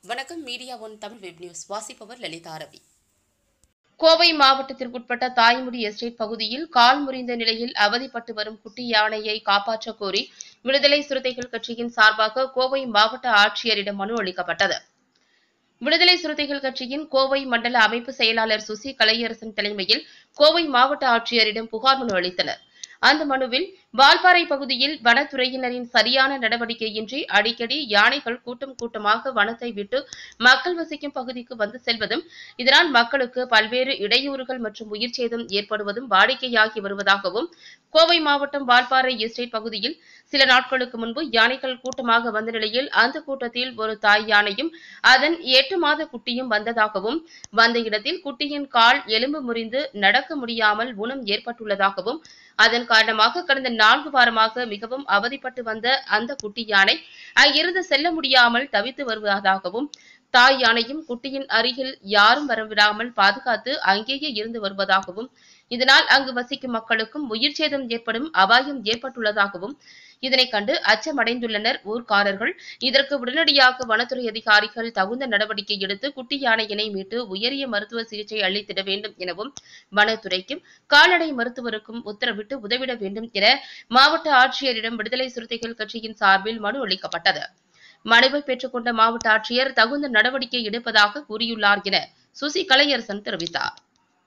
வணக்கம் media one Tamil web news வாசிப்பவர் லலிதா ரவி கோவை மாவட்டத்திற்குட்பட்ட தாய்முடி எஸ்டேட் பகுதியில் கால் முறிந்த நிலையில் அவதிப்பட்டு வரும் குட்டி யானையை காப்பாற்றக் கோரி விடுதலை சிறுத்தைகள் கட்சியின் சார்பாக கோவை மாவட்ட ஆட்சியரிடம் மனு அளிக்கப்பட்டது விடுதலை சிறுத்தைகள் கட்சியின் கோவை மண்டல அமைப்பு செயலாளர் சுசி கலையரசன் தலைமையில் கோவை மாவட்ட ஆட்சியரிடம் புகார் மனு அளித்தனர் அந்த மனுவில் வால்பாறை பகுதியில் வனத்துறையினரின் சரியான நடவடிக்கையின்றி அடிக்கடி யானைகள் கூட்டம் கூட்டமாக வனத்தை விட்டு மக்கள் வசிக்கும் பகுதிக்கு வந்து செல்வதும் இதனால் மக்களுக்கு பல்வேறு இடையூறுகள் மற்றும் உயிர் சேதம் ஏற்படுவதும் வாடிக்கையாகி வருவதாகவும் கோவை மாவட்டம் வால்பாறை எஸ்டேட் பகுதியில் சில நாட்களுக்கு முன்பு யானைகள் கூட்டமாக வந்த நிலையில் அந்த கூட்டத்தில் ஒரு தாய் யானையும் அதன் எட்டு மாத குட்டியும் வந்ததாகவும் வந்த இடத்தில் குட்டியின் கால் எலும்பு முறிந்து நடக்க முடியாமல் ஊனம் ஏற்பட்டுள்ளதாகவும் அதன் காரணமாக கடந்த நான்கு வாரமாக மிகவும் அவதிப்பட்டு வந்த அந்த குட்டி யானை அங்கிருந்து செல்ல முடியாமல் தவித்து வருவதாகவும் தாய் யானையும் குட்டியின் அருகில் யாரும் வரவிடாமல் பாதுகாத்து அங்கேயே இருந்து வருவதாகவும் இதனால் அங்கு வசிக்கும் மக்களுக்கும் உயிர் சேதம் ஏற்படும் அபாயம் ஏற்பட்டுள்ளதாகவும் இதனை கண்டு அச்சமடைந்துள்ளனர் ஊர்க்காரர்கள் இதற்கு உடனடியாக வனத்துறை அதிகாரிகள் தகுந்த நடவடிக்கை எடுத்து குட்டி யானையினை மீட்டு உயரிய மருத்துவ சிகிச்சை அளித்திட வேண்டும் எனவும் வனத்துறைக்கும் கால்நடை மருத்துவருக்கும் உத்தரவிட்டு உதவிட வேண்டும் என மாவட்ட ஆட்சியரிடம் விடுதலை சிறுத்தைகள் கட்சியின் சார்பில் மனு அளிக்கப்பட்டது மனுவை பெற்றுக்கொண்ட மாவட்ட ஆட்சியர் தகுந்த நடவடிக்கை எடுப்பதாக கூறியுள்ளார் என சுசி கலையரசன் தெரிவித்தார்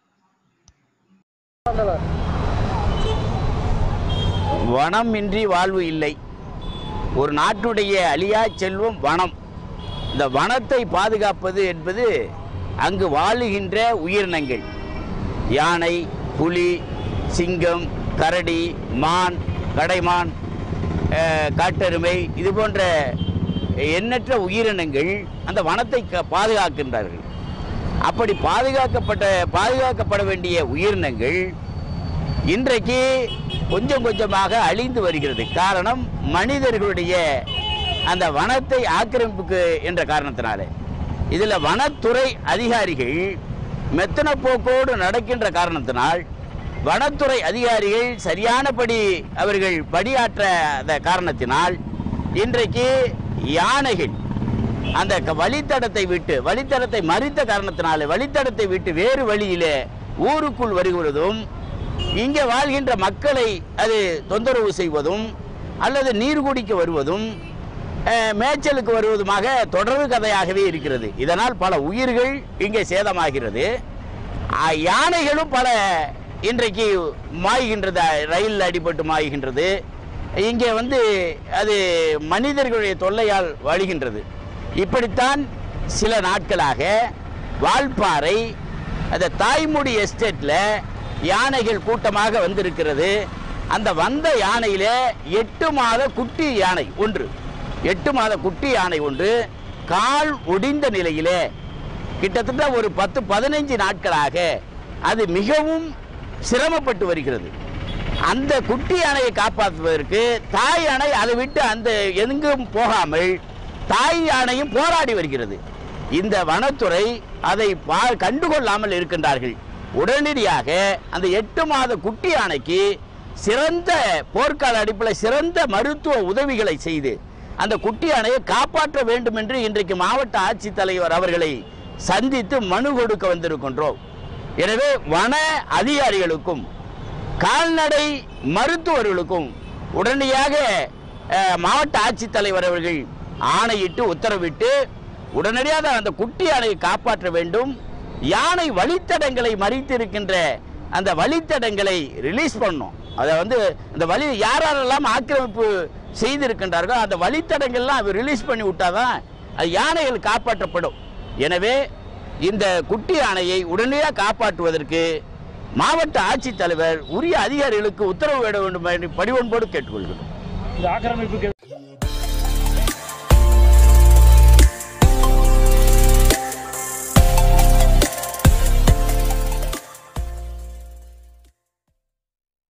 வனம் இன்றி வாழ்வு இல்லை ஒரு நாட்டுடைய அழியா செல்வம் வனம் இந்த வனத்தை பாதுகாப்பது என்பது அங்கு வாழுகின்ற உயிரினங்கள் யானை புலி சிங்கம் கரடி மான் கடைமான் அஹ், காட்டெருமை இது போன்ற எண்ணற்ற உயிரினங்கள் அந்த வனத்தை க- பாதுகாக்கின்றார்கள் அப்படி பாதுகாக்கப்பட்ட பாதுகாக்கப்பட வேண்டிய உயிரினங்கள் இன்றைக்கு கொஞ்சம் கொஞ்சமாக அழிந்து வருகிறது காரணம் மனிதர்களுடைய அந்த வனத்தை ஆக்கிரமிப்புக்கு என்ற காரணத்தினாலே இதில் வனத்துறை அதிகாரிகள் மெத்தன போக்கோடு நடக்கின்ற காரணத்தினால் வனத்துறை அதிகாரிகள் சரியானபடி அவர்கள் பணியாற்றாத காரணத்தினால் இன்றைக்கு யானைகள் அந்த க- வழித்தடத்தை விட்டு வழித்தடத்தை மறித்த காரணத்தினால வழித்தடத்தை விட்டு வேறு வழியிலே ஊருக்குள் வருகிறதும் இங்கே வாழ்கின்ற மக்களை அது தொந்தரவு செய்வதும் அல்லது நீர் குடிக்க வருவதும் அஹ், மேய்ச்சலுக்கு வருவதுமாக தொடர் கதையாகவே இருக்கிறது இதனால் பல உயிர்கள் இங்கே சேதமாகிறது அஹ், யானைகளும் பல இன்றைக்கு மாய்கின்றது ரயிலில் அடிபட்டு மாய்கின்றது இங்கே வந்து அது மனிதர்களுடைய தொல்லையால் வழிகின்றது இப்படித்தான் சில நாட்களாக வால்பாறை அந்த தாய்முடி எஸ்டேட்டில் யானைகள் கூட்டமாக வந்திருக்கிறது அந்த வந்த யானையில எட்டு மாத குட்டி யானை ஒன்று எட்டு மாத குட்டி யானை ஒன்று கால் ஒடிந்த நிலையிலே கிட்டத்தட்ட ஒரு பத்து பதினைஞ்சு நாட்களாக அது மிகவும் சிரமப்பட்டு வருகிறது அந்த குட்டி யானையை காப்பாற்றுவதற்கு தாய் யானை அதை விட்டு அந்த எங்கும் போகாமல் தாய் யானையும் போராடி வருகிறது இந்த வனத்துறை அதை பா- கண்டுகொள்ளாமல் இருக்கின்றார்கள் உடனடியாக அந்த எட்டு மாத குட்டி யானைக்கு சிறந்த போர்க்கால அடிப்பில் சிறந்த மருத்துவ உதவிகளை செய்து அந்த குட்டி யானையை காப்பாற்ற வேண்டும் என்று இன்றைக்கு மாவட்ட ஆட்சித்தலைவர் அவர்களை சந்தித்து மனு கொடுக்க வந்திருக்கின்றோம் எனவே வன அதிகாரிகளுக்கும் கால்நடை மருத்துவர்களுக்கும் உடனடியாக அஹ், மாவட்ட ஆட்சித்தலைவர் அவர்கள் ஆணையிட்டு உத்தரவிட்டு உடனடியாக அந்த குட்டி யானையை காப்பாற்ற வேண்டும் யானை வழித்தடங்களை மறித்திருக்கின்ற அந்த வழித்தடங்களை ரிலீஸ் பண்ணும் அதை வந்து அந்த வழி யார் யாரெல்லாம் ஆக்கிரமிப்பு செய்திருக்கின்றார்களோ அந்த வழித்தடங்கள்லாம் ரிலீஸ் பண்ணி விட்டாதான் அது யானைகள் காப்பாற்றப்படும் எனவே இந்த குட்டி யானையை உடனடியாக காப்பாற்றுவதற்கு மாவட்ட ஆட்சித்தலைவர் உரிய அதிகாரிகளுக்கு உத்தரவு விட வேண்டும் என்று பணிவன்போடு கேட்டுக்கொள்கிறோம் இந்த ஆக்கிரமிப்புக்கு